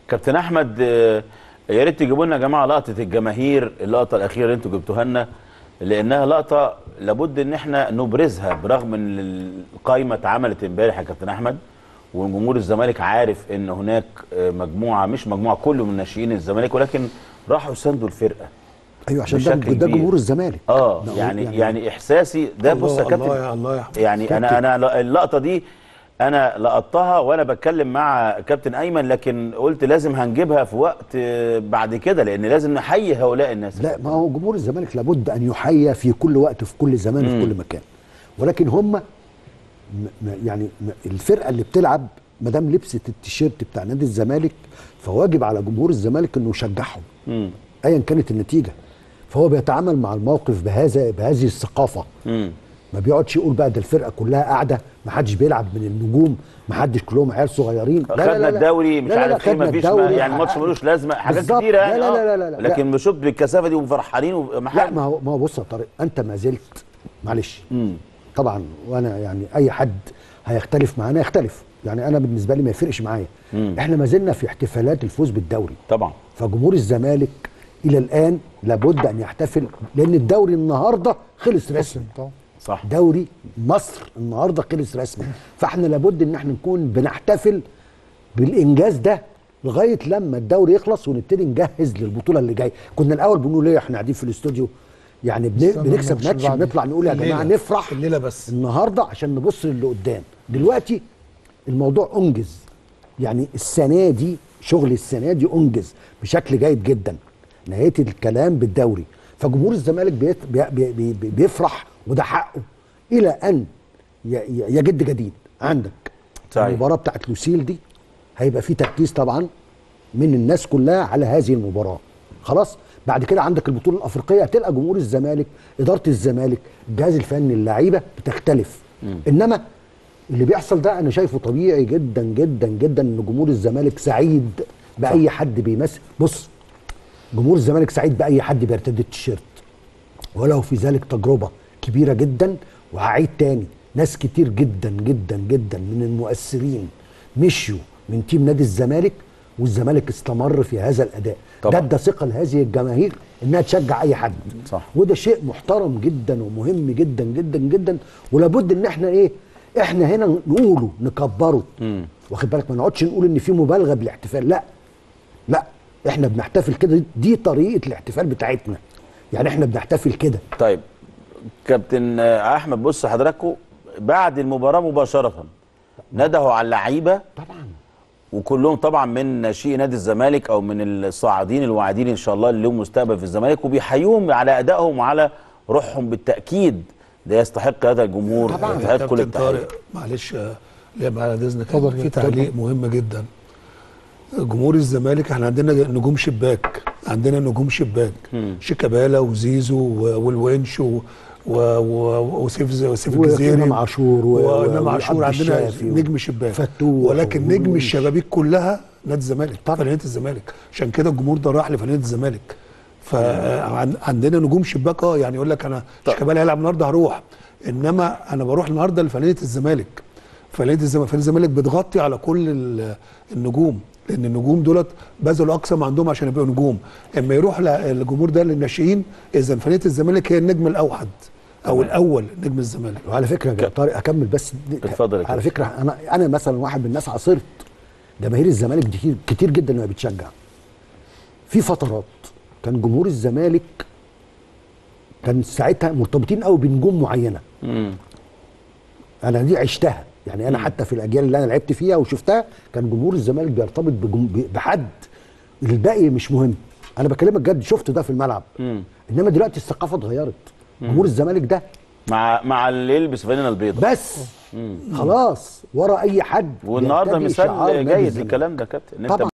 كابتن احمد آه، يا ريت تجيبوا لنا يا جماعه لقطه الجماهير اللقطه الاخيره اللي انتوا جبتوها لنا لانها لقطه لابد ان احنا نبرزها برغم ان القايمه اتعملت امبارح يا كابتن احمد وجمهور الزمالك عارف ان هناك آه، مجموعه مش مجموعه كله من ناشئين الزمالك ولكن راحوا يساندوا الفرقه ايوه عشان ده بشكل ده كبير. جمهور الزمالك اه ده- يعني يعني, يعني احساسي ده الله- بص يا كابتن الله يا الله يا أحمد. يعني انا انا اللقطه دي انا لقطتها وانا بتكلم مع كابتن ايمن لكن قلت لازم هنجيبها في وقت آه، بعد كده لان لازم نحيي هؤلاء الناس لا ما هو جمهور الزمالك لابد ان يحيى في كل وقت في كل زمان في كل مكان ولكن هم م- م- يعني م- الفرقه اللي بتلعب ما دام لبست التيشيرت بتاع نادي الزمالك فواجب على جمهور الزمالك انه يشجعهم مم. ايا كانت النتيجه فهو بيتعامل مع الموقف بهذا بهذه الثقافه مم. ما بيقعدش يقول بقى ده الفرقه كلها قاعده ما حدش بيلعب من النجوم ما حدش كلهم عيال صغيرين لا لا خدنا لا لا. الدوري مش لا لا لا، عارف ايه خدنا مفيش الدوري، ما يعني الماتش ملوش لازمه حاجات بالظبط. كتيره يعني لا لا آه. لا لا لا لا. لكن بشوف بالكثافه دي وفرحانين وما لا ما هو ما هو بص يا طارق انت ما زلت معلش طبعا وانا يعني اي حد هيختلف معانا يختلف يعني انا بالنسبه لي ما يفرقش معايا احنا ما زلنا في احتفالات الفوز بالدوري طبعا فجمهور الزمالك الى الان لابد ان يحتفل لان الدوري النهارده خلص رسمي طبعا صح دوري مصر النهارده خلص رسمي فاحنا لابد ان احنا نكون بنحتفل بالانجاز ده لغايه لما الدوري يخلص ونبتدي نجهز للبطوله اللي جايه كنا الاول بنقول ايه احنا قاعدين في الاستوديو يعني بن- استنى بنكسب الماتش ماتش اللي بعده. نطلع نقول يا جماعه الليلة. نفرح الليلة بس. النهارده عشان نبص للي قدام دلوقتي الموضوع انجز يعني السنه دي شغل السنه دي انجز بشكل جيد جدا نهايه الكلام بالدوري فجمهور الزمالك بيت- بي بي بي بي بيفرح وده حقه الى ان ي- ي- يجد جديد عندك صحيح. المباراه بتاعت لوسيل دي هيبقى في تركيز طبعا من الناس كلها على هذه المباراه خلاص بعد كده عندك البطوله الافريقيه هتلقى جمهور الزمالك اداره الزمالك الجهاز الفني اللعيبه بتختلف انما اللي بيحصل ده انا شايفه طبيعي جدا جدا جدا ان جمهور الزمالك سعيد باي حد بيمثل بص جمهور الزمالك سعيد باي حد بيرتدي التيشيرت ولو في ذلك تجربة كبيرة جدا وهعيد تاني ناس كتير جدا جدا جدا من المؤثرين مشيوا من تيم نادي الزمالك والزمالك استمر في هذا الأداء طبعا. ده ادى ثقة لهذه الجماهير إنها تشجع أي حد صح. وده شيء محترم جدا ومهم جدا جدا جدا ولابد إن احنا إيه احنا هنا نقوله نكبره واخد بالك ما نقعدش نقول ان في مبالغه بالاحتفال لا لا احنا بنحتفل كده دي طريقه الاحتفال بتاعتنا يعني احنا بنحتفل كده طيب كابتن آه، احمد بص حضراتكم بعد المباراه مباشره ندهوا على اللعيبه طبعا وكلهم طبعا من ناشئي نادي الزمالك او من الصاعدين الواعدين ان شاء الله اللي لهم مستقبل في الزمالك وبيحيوهم على ادائهم وعلى روحهم بالتاكيد ده يستحق هذا الجمهور طبعا يستحق كل كابتن التحيه طارق معلش آه، لا بعد اذنك اتفضل في يا تعليق مهم جدا جمهور الزمالك احنا عندنا نجوم شباك عندنا نجوم شباك شيكابالا وزيزو و- والونش و و و وسيف ز- وسيف الجزيري وإمام عاشور و- وامام و- عاشور وعبد عندنا الشافي و- نجم شباك فتوح ولكن و- نجم والونش. الشبابيك كلها نادي الزمالك فنانه الزمالك عشان كده الجمهور ده راح لفنانه الزمالك فعندنا نجوم شباك اه يعني يقول لك انا شيكابالا هيلعب النهارده هروح انما انا بروح النهارده لفنانه الزمالك فنانه الزمالك فنانه الزمالك بتغطي على كل ال- النجوم لان النجوم دولت بذلوا اقصى ما عندهم عشان يبقوا نجوم اما يروح ل- الجمهور ده للناشئين اذا فنانه الزمالك هي النجم الاوحد او الاول نجم الزمالك وعلى فكره يا طارق اكمل بس دي- اتفضل يا على كابتن. فكره انا انا مثلا واحد من الناس عاصرت جماهير الزمالك دي كتير, كتير جدا ما بتشجع في فترات كان جمهور الزمالك كان ساعتها مرتبطين قوي بنجوم معينه انا دي عشتها يعني انا حتى في الاجيال اللي انا لعبت فيها وشفتها كان جمهور الزمالك بيرتبط بجم... ب- بحد الباقي مش مهم انا بكلمك جد شفت ده في الملعب انما دلوقتي الثقافه اتغيرت جمهور الزمالك ده مع مع اللي يلبس فانيلا البيضاء بس خلاص ورا اي حد والنهارده بيرتدي شعار مثال نادي جيد الزمالك. للكلام ده يا كابتن إن انت طبعا